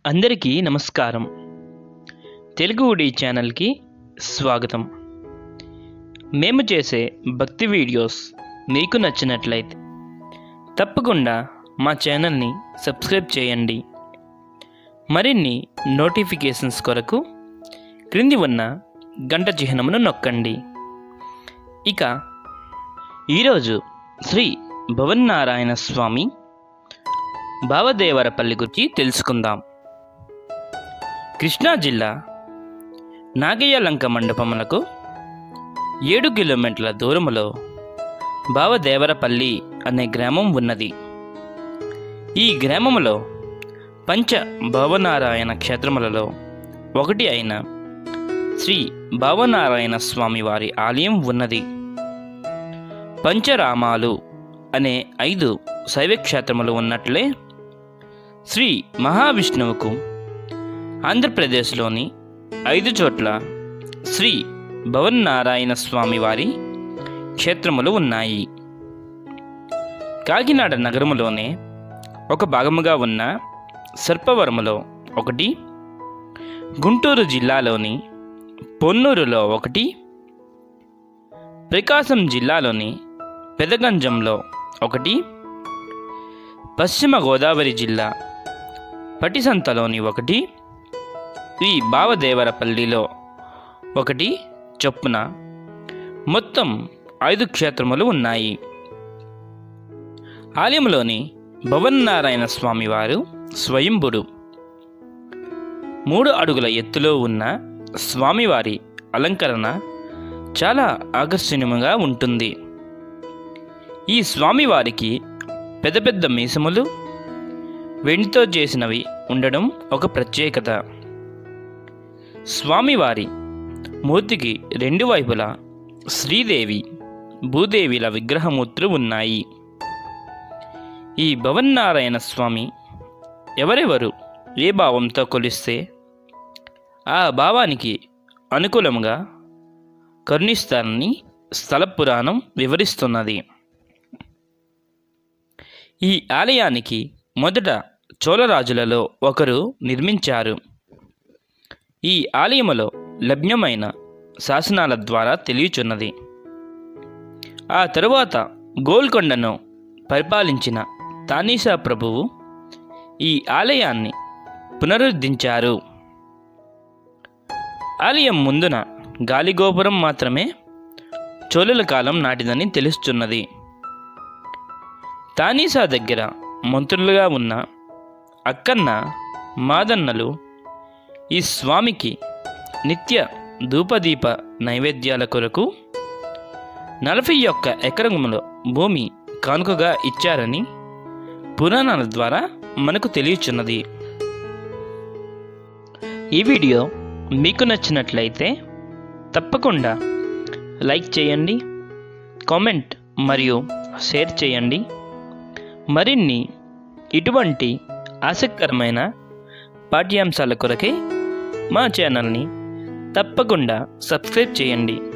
అందరికీ నమస్కారం తెలుగు ఉడి ఛానల్కి స్వాగతం మేము చేసే భక్తి వీడియోస్ మీకు నచ్చినట్లయితే తప్పకుండా మా ఛానల్ని సబ్స్క్రైబ్ చేయండి మరిన్ని నోటిఫికేషన్స్ కొరకు క్రింది ఉన్న గంట చిహ్నమును నొక్కండి ఇక ఈరోజు శ్రీ భవన్నారాయణ స్వామి భావదేవరపల్లి గురించి తెలుసుకుందాం కృష్ణా జిల్లా నాగయ్యలంక మండపములకు ఏడు కిలోమీటర్ల దూరములో భావదేవరపల్లి అనే గ్రామం ఉన్నది ఈ గ్రామములో పంచ భావనారాయణ క్షేత్రములలో ఒకటి అయిన శ్రీ భావనారాయణ స్వామి వారి ఆలయం ఉన్నది పంచరామాలు అనే ఐదు శైవ క్షేత్రములు ఉన్నట్లే శ్రీ మహావిష్ణువుకు ఆంధ్రప్రదేశ్లోని ఐదు చోట్ల శ్రీ భవన్నారాయణ స్వామి వారి క్షేత్రములు ఉన్నాయి కాకినాడ నగరములోనే ఒక భాగముగా ఉన్న సర్పవరములో ఒకటి గుంటూరు జిల్లాలోని పొన్నూరులో ఒకటి ప్రకాశం జిల్లాలోని పెదగంజంలో ఒకటి పశ్చిమ గోదావరి జిల్లా పటిసంతలోని ఒకటి ఈ భావదేవరపల్లిలో ఒకటి చొప్పున మొత్తం ఐదు క్షేత్రములు ఉన్నాయి ఆలయంలోని భవన్నారాయణ స్వామి వారు స్వయంభుడు మూడు అడుగుల ఎత్తులో ఉన్న స్వామివారి అలంకరణ చాలా ఆకర్షణీయంగా ఉంటుంది ఈ స్వామివారికి పెద్ద పెద్ద మీసములు వెండితో చేసినవి ఉండడం ఒక ప్రత్యేకత స్వామివారి మూర్తికి రెండు వైపులా శ్రీదేవి భూదేవిల విగ్రహమూర్తులు ఉన్నాయి ఈ భవన్నారాయణ స్వామి ఎవరెవరు ఏ భావంతో కొలిస్తే ఆ భావానికి అనుకూలంగా కరుణిస్తారని స్థల పురాణం వివరిస్తున్నది ఈ ఆలయానికి మొదట చోళరాజులలో ఒకరు నిర్మించారు ఈ ఆలయములో లభ్యమైన శాసనాల ద్వారా తెలియచున్నది ఆ తరువాత గోల్కొండను పరిపాలించిన తానీషా ప్రభువు ఈ ఆలయాన్ని పునరుద్ధరించారు ఆలయం ముందున గాలిగోపురం మాత్రమే చోళుల కాలం నాటిదని తెలుస్తున్నది తానీసా దగ్గర మంత్రులుగా ఉన్న అక్కన్న మాదన్నలు ఈ స్వామికి నిత్య ధూపదీప నైవేద్యాల కొరకు నలభై ఒక్క ఎకరముల భూమి కానుకగా ఇచ్చారని పురాణాల ద్వారా మనకు తెలియచున్నది ఈ వీడియో మీకు నచ్చినట్లయితే తప్పకుండా లైక్ చేయండి కామెంట్ మరియు షేర్ చేయండి మరిన్ని ఇటువంటి ఆసక్తికరమైన పాఠ్యాంశాల కొరకై మా ఛానల్ని తప్పకుండా సబ్స్క్రైబ్ చేయండి